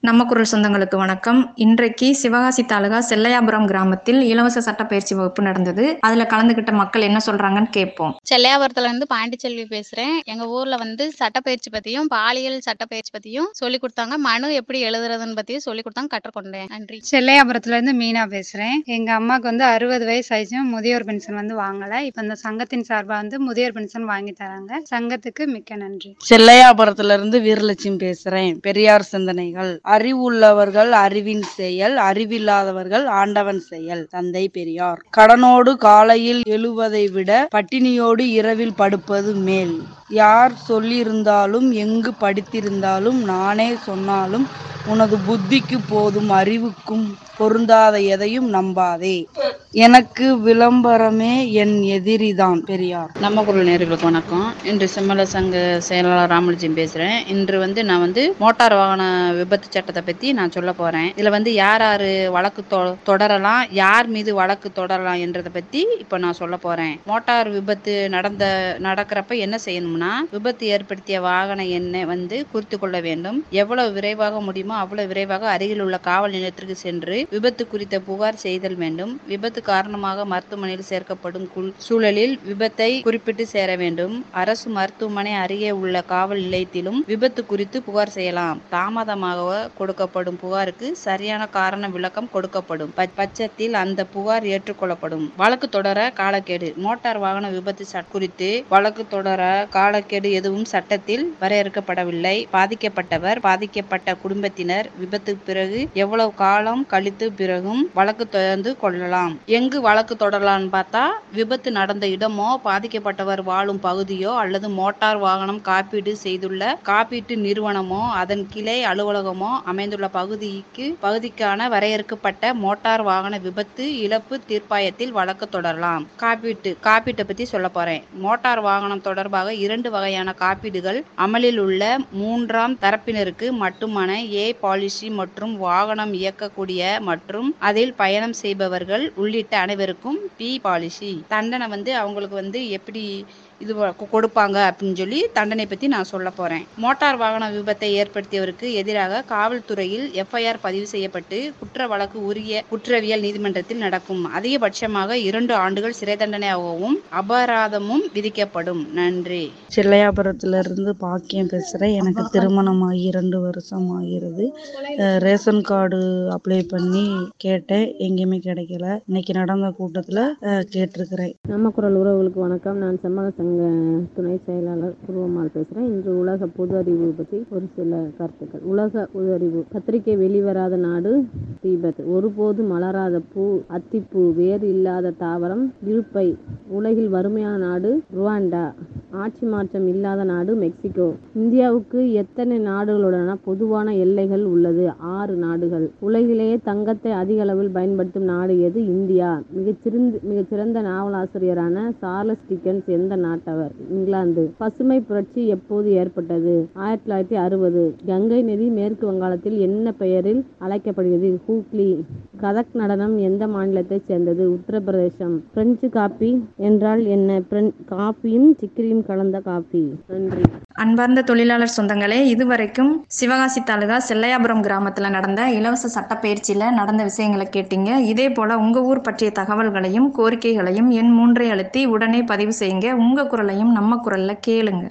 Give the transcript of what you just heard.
நம்ம குரல் சொந்தங்களுக்கு வணக்கம் இன்றைக்கு சிவகாசி தாலுகா செல்லையாபுரம் கிராமத்தில் இலவச சட்டப்பயிற்சி வகுப்பு நடந்தது அதுல கலந்துகிட்ட மக்கள் என்ன சொல்றாங்கன்னு கேட்போம் செல்லையாபுரத்துல இருந்து பாண்டிச்செல்வி பேசுறேன் எங்க ஊர்ல வந்து சட்டப்பயிற்சி பத்தியும் பாலியல் சட்டப்பயிற்சி பத்தியும் சொல்லி கொடுத்தாங்க மனு எப்படி எழுதுறதுன்னு பத்தியும் சொல்லி கொடுத்தாங்க கற்றுக்கொண்டேன் நன்றி செல்லையாபுரத்துல இருந்து மீனா பேசுறேன் எங்க அம்மாக்கு வந்து அறுபது வயசு ஆயிடுச்சும் முதியோர் பென்ஷன் வந்து வாங்கல இப்ப இந்த சங்கத்தின் சார்பா வந்து முதியோர் பென்ஷன் வாங்கி தராங்க சங்கத்துக்கு மிக்க நன்றி செல்லையாபுரத்துல இருந்து வீரலட்சுமி பேசுறேன் பெரியார் சிந்தனைகள் அறிவுள்ளவர்கள் அறிவின் செயல் அறிவில்லாதவர்கள் ஆண்டவன் செயல் தந்தை பெரியார் கடனோடு காலையில் எழுவதை விட பட்டினியோடு இரவில் படுப்பது மேல் யார் சொல்லியிருந்தாலும் எங்கு படித்திருந்தாலும் நானே சொன்னாலும் உனது புத்திக்கு போதும் அறிவுக்கும் பொருந்தாத எதையும் நம்பாதே எனக்கு விளம்பரமே என் எதிரிதான் பெரியார் நம்ம குரல் நேர்களுக்கு வணக்கம் இன்று செம்மல சங்க செயலாளர் ராமலிஜியம் பேசுறேன் இன்று வந்து நான் வந்து மோட்டார் வாகன விபத்து சட்டத்தை பத்தி நான் சொல்ல போறேன் இதுல வந்து யார் யாரு வழக்கு தொ- தொடரலாம் யார் மீது வழக்கு தொடரலாம் என்றதை பத்தி இப்ப நான் சொல்ல போறேன் மோட்டார் விபத்து நடந்த நடக்கிறப்ப என்ன செய்யணும்னா விபத்து ஏற்படுத்திய வாகன எண்ணை வந்து குறித்து கொள்ள வேண்டும் எவ்வளவு விரைவாக முடியுமோ அவ்வளவு விரைவாக அருகில் உள்ள காவல் நிலையத்திற்கு சென்று விபத்து குறித்த புகார் செய்தல் வேண்டும் விபத்து காரணமாக மருத்துவமனையில் சேர்க்கப்படும் குள்- சூழலில் விபத்தை குறிப்பிட்டு சேர வேண்டும் அரசு மருத்துவமனை அருகே உள்ள காவல் நிலையத்திலும் விபத்து குறித்து புகார் செய்யலாம் தாமதமாக கொடுக்கப்படும் புகாருக்கு சரியான காரண விளக்கம் கொடுக்கப்படும் ப- பட்சத்தில் அந்த புகார் ஏற்றுக்கொள்ளப்படும் வழக்கு தொடர காலக்கெடு மோட்டார் வாகன விபத்து சட் குறித்து வழக்கு தொடர காலக்கெடு எதுவும் சட்டத்தில் வரையறுக்கப்படவில்லை பாதிக்கப்பட்டவர் பாதிக்கப்பட்ட குடும்பத்தினர் விபத்துக்கு பிறகு எவ்வளவு காலம் கழித்து பிறகும் வழக்கு தொடர்ந்து கொள்ளலாம் எங்கு வழக்கு தொடரலாம்னு பார்த்தா விபத்து நடந்த இடமோ பாதிக்கப்பட்டவர் வாழும் பகுதியோ அல்லது மோட்டார் வாகனம் காப்பீடு செய்துள்ள காப்பீட்டு நிறுவனமோ அதன் கிளை அலுவலகமோ அமைந்துள்ள பகுதிக்கு பகுதிக்கான வரையறுக்கப்பட்ட மோட்டார் வாகன விபத்து இழப்பு தீர்ப்பாயத்தில் வழக்கு தொடரலாம் காப்பீட்டு காப்பீட்டை பத்தி சொல்ல போறேன் மோட்டார் வாகனம் தொடர்பாக இரண்டு வகையான காப்பீடுகள் அமலில் உள்ள மூன்றாம் தரப்பினருக்கு மட்டுமான ஏ பாலிசி மற்றும் வாகனம் இயக்கக்கூடிய மற்றும் அதில் பயணம் செய்பவர்கள் உள்ளிட்ட அனைவருக்கும் பி பாலிசி தண்டனை வந்து அவங்களுக்கு வந்து எப்படி இது வ- கொ- கொடுப்பாங்க அப்படின்னு சொல்லி தண்டனை பத்தி நான் சொல்ல போறேன் மோட்டார் வாகன விபத்தை ஏற்படுத்தியவருக்கு எதிராக காவல்துறையில் எஃப்ஐஆர் பதிவு செய்யப்பட்டு குற்ற வழக்கு உரிய குற்றவியல் நீதிமன்றத்தில் நடக்கும் அதிகபட்சமாக இரண்டு ஆண்டுகள் சிறை தண்டனையாகவும் அபராதமும் விதிக்கப்படும் நன்றி செல்லையாபுரத்துல இருந்து பாக்கியம் பேசுறேன் எனக்கு திருமணமாகி இரண்டு வருஷம் ஆகிறது அஹ் ரேஷன் கார்டு அப்ளை பண்ணி கேட்டேன் எங்கேயுமே கிடைக்கல இன்னைக்கு நடந்த கூட்டத்துல அஹ் கேட்டிருக்கிறேன் நம்ம குரல் உறவுகளுக்கு வணக்கம் நான் செம்மல சங்க துணை செயலாளர் குருவம்மாள் பேசுகிறேன் இன்று உலக பொது அறிவு பற்றி ஒரு சில கருத்துக்கள் உலக பொது அறிவு பத்திரிகை வெளிவராத நாடு தீபத் ஒருபோது மலராத பூ அத்திப்பூ வேர் இல்லாத தாவரம் இருப்பை உலகில் வறுமையான நாடு ருவாண்டா ஆட்சி மாற்றம் இல்லாத நாடு மெக்சிகோ இந்தியாவுக்கு எத்தனை நாடுகளுடன பொதுவான எல்லைகள் உள்ளது ஆறு நாடுகள் உலகிலேயே தங்கத்தை அதிக அளவில் பயன்படுத்தும் நாடு எது இந்தியா மிகச்சிறந்த மிகச்சிறந்த நாவலாசிரியரான சார்லஸ் டிக்கன்ஸ் எந்த நாட்டவர் இங்கிலாந்து பசுமை புரட்சி எப்போது ஏற்பட்டது ஆயிரத்தி தொள்ளாயிரத்தி அறுபது கங்கை நதி மேற்கு வங்காளத்தில் என்ன பெயரில் அழைக்கப்படுகிறது ஹூக்ளி கதக் நடனம் எந்த மாநிலத்தைச் சேர்ந்தது உத்தரப்பிரதேசம் பிரெஞ்சு காபி என்றால் என்ன பிரெஞ்- காபியும் சிக்கரியும் கலந்த காபி நன்றி அன்பார்ந்த தொழிலாளர் சொந்தங்களே இதுவரைக்கும் சிவகாசி தாலுகா செல்லையாபுரம் கிராமத்துல நடந்த இலவச சட்டப்பயிற்சியில நடந்த விஷயங்களை கேட்டீங்க இதே போல உங்க ஊர் பற்றிய தகவல்களையும் கோரிக்கைகளையும் எண் மூன்றை அழுத்தி உடனே பதிவு செய்யுங்க உங்க குரலையும் நம்ம குரல்ல கேளுங்க